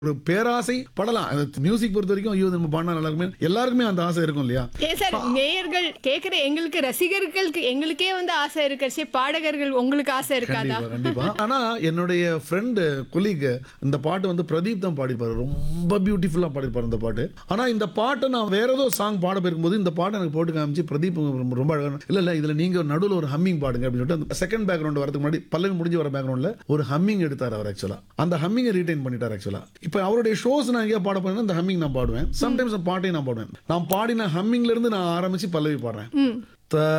ஒரு பேராசை படலாம் மியூசிக் பொறுத்த வரைக்கும் ஐயோ நம்ம பாடினா நல்லா இருக்குமே எல்லாருக்குமே அந்த ஆசை இருக்கும் இல்லையா ஏன் சார் நேயர்கள் கேக்குற எங்களுக்கு ரசிகர்களுக்கு எங்களுக்கே வந்து ஆசை இருக்கச்சு பாடகர்கள் உங்களுக்கு ஆசை இருக்காதா கண்டிப்பா கண்டிப்பா ஆனா என்னுடைய ஃப்ரெண்டு கொலீக் இந்த பாட்டு வந்து பிரதீப் தான் பாடிப்பாரு ரொம்ப பியூட்டிஃபுல்லா பாடிப்பாரு இந்த பாட்டு ஆனா இந்த பாட்டை நான் வேற ஏதோ சாங் பாட போயிருக்கும்போது இந்த பாட்டை எனக்கு போட்டு காமிச்சு பிரதீப் ரொம்ப- ரொம்ப அழகா இல்ல இல்ல இதுல நீங்க நடுவுல ஒரு ஹம்மிங் பாடுங்க அப்படின்னு சொல்லிட்டு செகண்ட் பேக்ரவுண்ட் வரதுக்கு முன்னாடி பல்லவி முடிஞ்சு வர பேக்ரவுண்ட்ல ஒரு ஹம்மிங் எடுத்தார் அவர் ஆக்சுவலா அந்த ஹம்மிங்கை ரீடைன் பண்ணிட்டார் ஆக்சுவலா இப்போ அவருடைய ஷோஸ் நான் எங்கேயா பாட போறேன்னா இந்த ஹம்மிங் நான் பாடுவேன் சம்டைம்ஸ் பாட்டையும் நான் பாடுவேன் நான் பாடின ஹம்மிங்ல இருந்து நான் ஆரம்பிச்சு பல்லவி பாடுறேன் த